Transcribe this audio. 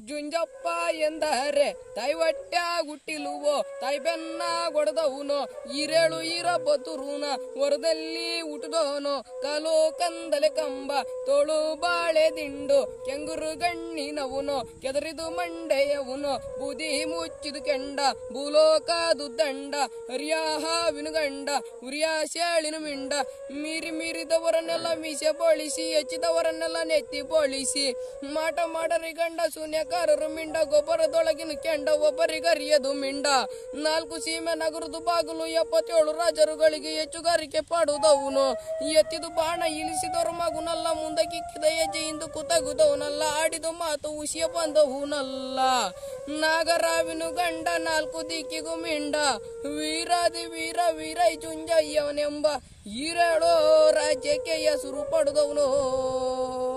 ಜುಂಜಪ್ಪ ಎಂದರೆ ತಾಯಿ ಹೊಟ್ಟೆ ಹುಟ್ಟಿಲುವೋ ತಾಯಿ ಬೆನ್ನ ಗೊಡದವನು ಈರೇಳು ಈರ ಬತುರುನ ಹೊರದಲ್ಲಿ ಹುಟ್ಟಿದವನು ಕಾಲು ಕಂದಲೆ ಕಂಬ ತೋಳು ಬಾಳೆ ದಿಂಡು ಕೆಂಗುರು ಗಣ್ಣಿನವನು ಕೆದರಿದು ಮಂಡೆಯವನು ಬೂದಿ ಮುಚ್ಚಿದು ಕೆಂಡ ಭೂಲೋಕದು ದಂಡ ಹರಿಯಾಹ ವಿನುಗಂಡ ಉರಿಯ ಶೇಳಿನ ಮಿಂಡ ಮೀರಿ ಮೀರಿದವರನ್ನೆಲ್ಲ ಮೀಸೆ ಬೋಳಿಸಿ ಹೆಚ್ಚಿದವರನ್ನೆಲ್ಲ ನೆತ್ತಿ ಬೋಳಿಸಿ ಮಾಟ ಮಾಡರಿ ಗಂಡ ಶೂನ್ಯಕಾರರು ಮಿಂಡ ಗೊಬ್ಬರದೊಳಗಿನ ಕೆಂಡ ಒಬ್ಬರಿಗರಿಯದು ಮಿಂಡ ನಾಲ್ಕು ಸೀಮೆ ನಗರದು ಬಾಗಿಲು ಎಪ್ಪತ್ತೇಳು ರಾಜರುಗಳಿಗೆ ಹೆಚ್ಚುಗಾರಿಕೆ ಪಾಡುದವನು ಎತ್ತಿದು ಬಾಣ ಇಳಿಸಿದವರು ಮಗುನಲ್ಲ ಮುಂದೆ ಕಿಕ್ಕಿದ ಹೆಜ್ಜೆಯಿಂದ ಕುತಗುದವನಲ್ಲ ಆಡಿದ ಮಾತು ಉಸಿಯ ಬಂದವನಲ್ಲ ನಾಗರಾವಿನು ಗಂಡ ನಾಲ್ಕು ದಿಕ್ಕಿಗೂ ಮಿಂಡ ವೀರಾದಿ ವೀರ ವೀರೈ ಚುಂಜಯ್ಯವನೆಂಬ ಈರೇಳೋ ರಾಜ್ಯಕ್ಕೆ ಹೆಸರು ಪಡೆದವನು